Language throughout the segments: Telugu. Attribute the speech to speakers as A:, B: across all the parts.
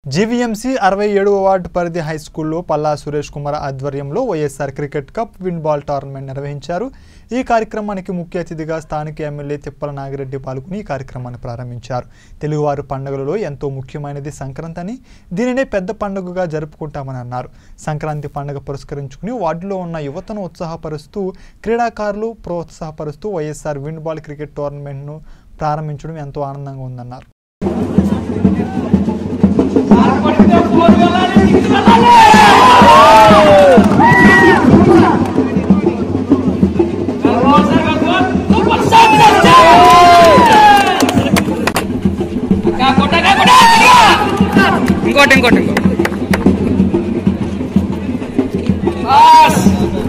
A: జీవీఎంసీ అరవై ఏడవ వార్డు పరిధి హై స్కూల్లో పల్లా సురేష్ కుమార్ ఆధ్వర్యంలో YSR cricket cup win ball tournament నిర్వహించారు ఈ కార్యక్రమానికి ముఖ్య అతిథిగా స్థానిక ఎమ్మెల్యే తిప్పల నాగిరెడ్డి పాల్గొని ఈ కార్యక్రమాన్ని ప్రారంభించారు తెలుగువారు పండుగలలో ఎంతో ముఖ్యమైనది సంక్రాంతి అని దీనినే పెద్ద పండుగగా జరుపుకుంటామని అన్నారు సంక్రాంతి పండుగ పురస్కరించుకుని వార్డులో ఉన్న యువతను ఉత్సాహపరుస్తూ క్రీడాకారులు ప్రోత్సాహపరుస్తూ వైఎస్ఆర్ విన్ బాల్ క్రికెట్ టోర్నమెంట్ను ప్రారంభించడం ఎంతో ఆనందంగా ఉందన్నారు
B: ఇంకోటి ఇంకోటి ఇంకోటి పాస్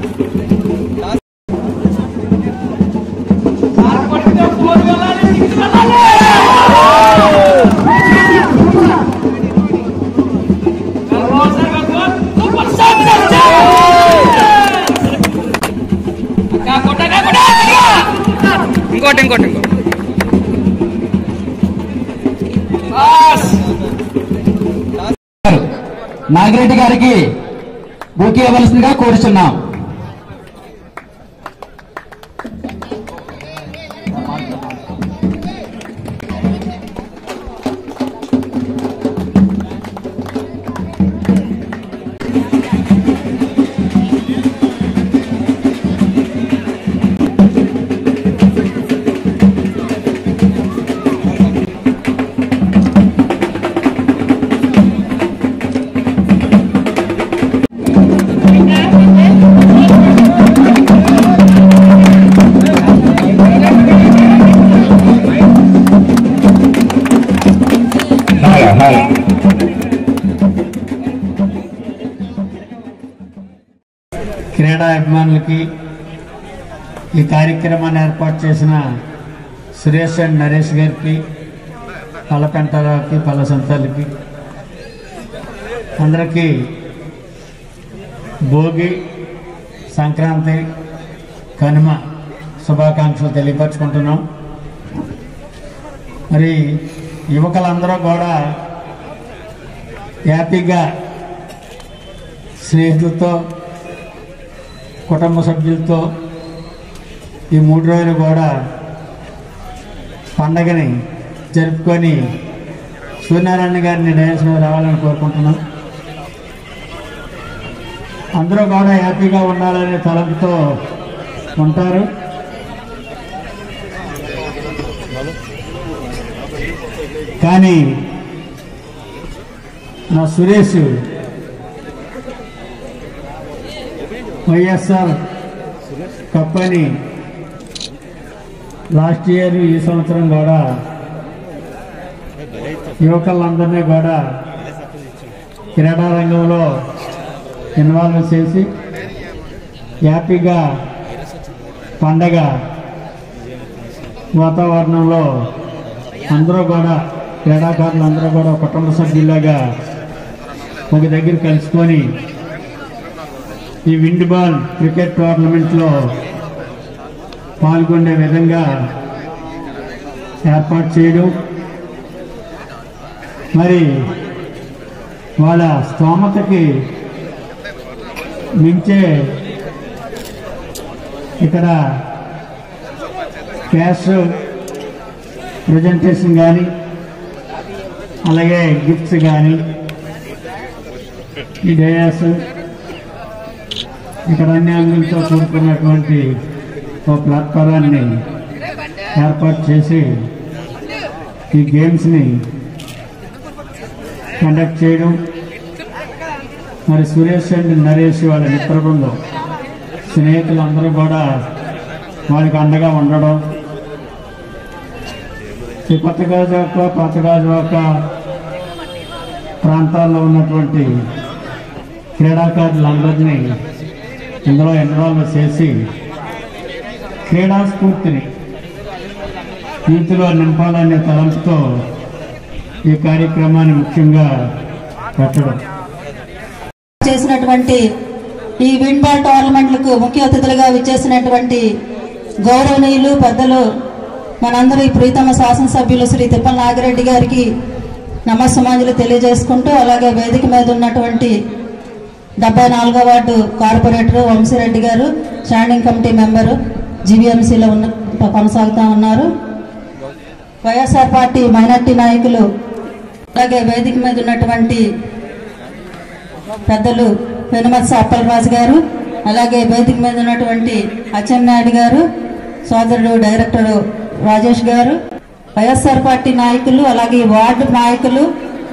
B: ఇంకోటి ఇంకోటి ఇంకోటి పాస్
C: నాగిరెడ్డి గారికి బుక్ ఇవ్వవలసిందిగా కోరుచున్నాం క్రీడా అభిమానులకి ఈ కార్యక్రమాన్ని ఏర్పాటు చేసిన సురేష్ అండ్ నరేష్ గారికి పల్లపెంటలకి పల్ల సంతాలకి అందరికీ భోగి సంక్రాంతి కనుమ శుభాకాంక్షలు తెలియపరచుకుంటున్నాం మరి యువకులందరూ కూడా హ్యాపీగా స్నేహితులతో కుటుంబ సభ్యులతో ఈ మూడు రోజులు కూడా పండగని జరుపుకొని సూర్యనారాయణ గారిని డయాస్ మీద రావాలని కోరుకుంటున్నాం అందరూ కూడా హ్యాపీగా ఉండాలనే తలంపుతో ఉంటారు కానీ నా సురేష్ వైఎస్ఆర్ కప్ అని లాస్ట్ ఇయర్ ఈ సంవత్సరం కూడా యువకులందరినీ కూడా క్రీడా రంగంలో ఇన్వాల్వ్ చేసి హ్యాపీగా పండగ వాతావరణంలో అందరూ కూడా క్రీడాకారులు అందరూ కూడా కుటుంబ సభ్యులాగా ఒక దగ్గర కలుసుకొని ఈ విండ్ బాల్ క్రికెట్ టోర్నమెంట్లో పాల్గొనే విధంగా ఏర్పాటు చేయడం మరి వాళ్ళ స్తోమతకి మించే ఇక్కడ క్యాష్ ప్రజెంటేషన్ కానీ అలాగే గిఫ్ట్స్ కానీ ఈ డయాస్ ఇక్కడ అన్ని అంగులతో కూడుకున్నటువంటి ఒక ప్లాట్ఫారాన్ని ఏర్పాటు చేసి ఈ గేమ్స్ని కండక్ట్ చేయడం మరి సురేష్ అండ్ నరేష్ వాళ్ళ మిత్ర బృందం స్నేహితులు అందరూ కూడా వాళ్ళకి అండగా ఉండడం ఈ కొత్త గాజువాక పాత గాజువాక ప్రాంతాల్లో ఉన్నటువంటి క్రీడాకారులందరినీ ఇందులో ఇన్వాల్వ్ చేసి క్రీడా స్ఫూర్తిని యూత్లో నింపాలనే తలంపుతో ఈ కార్యక్రమాన్ని ముఖ్యంగా పెట్టడం
D: చేసినటువంటి ఈ విన్ బాల్ టోర్నమెంట్లకు ముఖ్య అతిథులుగా విచ్చేసినటువంటి గౌరవనీయులు పెద్దలు మనందరి ప్రీతమ శాసనసభ్యులు శ్రీ తిప్పల నాగిరెడ్డి గారికి నమస్సమాంజలి తెలియజేసుకుంటూ అలాగే వేదిక మీద ఉన్నటువంటి డెబ్బై నాలుగో వార్డు కార్పొరేటర్ వంశీరెడ్డి గారు స్టాండింగ్ కమిటీ మెంబరు జీవీఎంసీలో ఉన్న కొనసాగుతూ ఉన్నారు వైఎస్ఆర్ పార్టీ మైనార్టీ నాయకులు అలాగే వేదిక మీద ఉన్నటువంటి పెద్దలు వెనుమత్స అప్పలరాజు గారు అలాగే వేదిక మీద ఉన్నటువంటి అచ్చెన్నాయుడు గారు సోదరుడు డైరెక్టర్ రాజేష్ గారు వైఎస్ఆర్ పార్టీ నాయకులు అలాగే వార్డు నాయకులు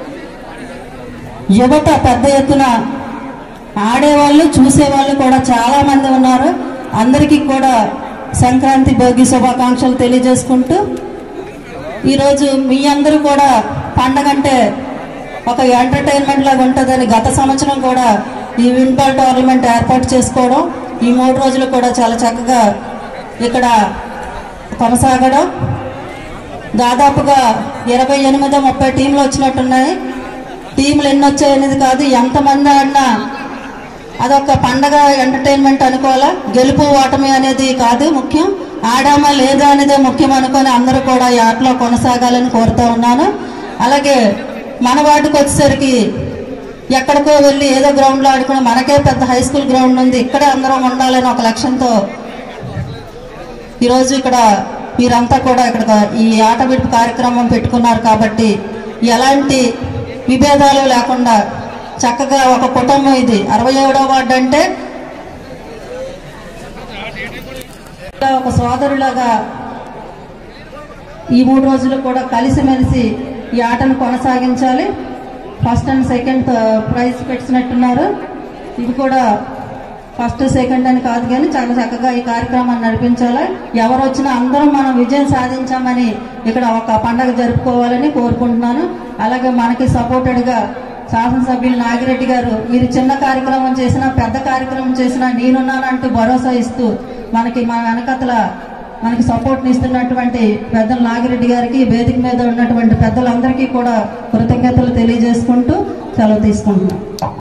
D: యువత పెద్ద ఎత్తున ఆడేవాళ్ళు చూసేవాళ్ళు కూడా చాలా మంది ఉన్నారు అందరికీ కూడా సంక్రాంతి భోగి శుభాకాంక్షలు తెలియజేసుకుంటూ ఈరోజు మీ అందరూ కూడా పండగ అంటే ఒక ఎంటర్టైన్మెంట్ లాగా ఉంటుందని గత సంవత్సరం కూడా ఈ వింబాల్ టోర్నమెంట్ ఏర్పాటు చేసుకోవడం ఈ మూడు రోజులు కూడా చాలా చక్కగా ఇక్కడ కొనసాగడం దాదాపుగా ఇరవై ఎనిమిది ముప్పై టీంలు వచ్చినట్టున్నాయి టీంలు ఎన్ని వచ్చాయనేది కాదు ఎంతమంది ఆడినా అదొక పండగ ఎంటర్టైన్మెంట్ అనుకోవాలా గెలుపు ఓటమి అనేది కాదు ముఖ్యం ఆడామా లేదా అనేదే ముఖ్యం అనుకొని అందరూ కూడా ఈ ఆటలో కొనసాగాలని కోరుతా ఉన్నాను అలాగే మన వార్డుకి వచ్చేసరికి ఎక్కడికో వెళ్ళి ఏదో గ్రౌండ్లో ఆడుకుని మనకే పెద్ద హై స్కూల్ గ్రౌండ్ ఉంది ఇక్కడే అందరం ఉండాలని ఒక లక్ష్యంతో ఈరోజు ఇక్కడ మీరంతా కూడా ఇక్కడ ఈ ఆట విడుపు కార్యక్రమం పెట్టుకున్నారు కాబట్టి ఎలాంటి విభేదాలు లేకుండా చక్కగా ఒక కుటుంబం ఇది అరవై ఏడో వార్డు అంటే ఇలా ఒక సోదరులాగా ఈ మూడు రోజులు కూడా కలిసిమెలిసి ఈ ఆటను కొనసాగించాలి ఫస్ట్ అండ్ సెకండ్ ప్రైజ్ పెట్టినట్టున్నారు ఇది కూడా ఫస్ట్ సెకండ్ అని కాదు కానీ చాలా చక్కగా ఈ కార్యక్రమాన్ని నడిపించాలి ఎవరు వచ్చినా అందరం మనం విజయం సాధించామని ఇక్కడ ఒక పండగ జరుపుకోవాలని కోరుకుంటున్నాను అలాగే మనకి సపోర్టెడ్గా శాసనసభ్యులు నాగిరెడ్డి గారు మీరు చిన్న కార్యక్రమం చేసినా పెద్ద కార్యక్రమం చేసినా నేనున్నానంటూ భరోసా ఇస్తూ మనకి మన వెనకతల మనకి సపోర్ట్ ఇస్తున్నటువంటి పెద్దల నాగిరెడ్డి గారికి వేదిక మీద ఉన్నటువంటి పెద్దలందరికీ కూడా కృతజ్ఞతలు తెలియజేసుకుంటూ సెలవు తీసుకుంటున్నాం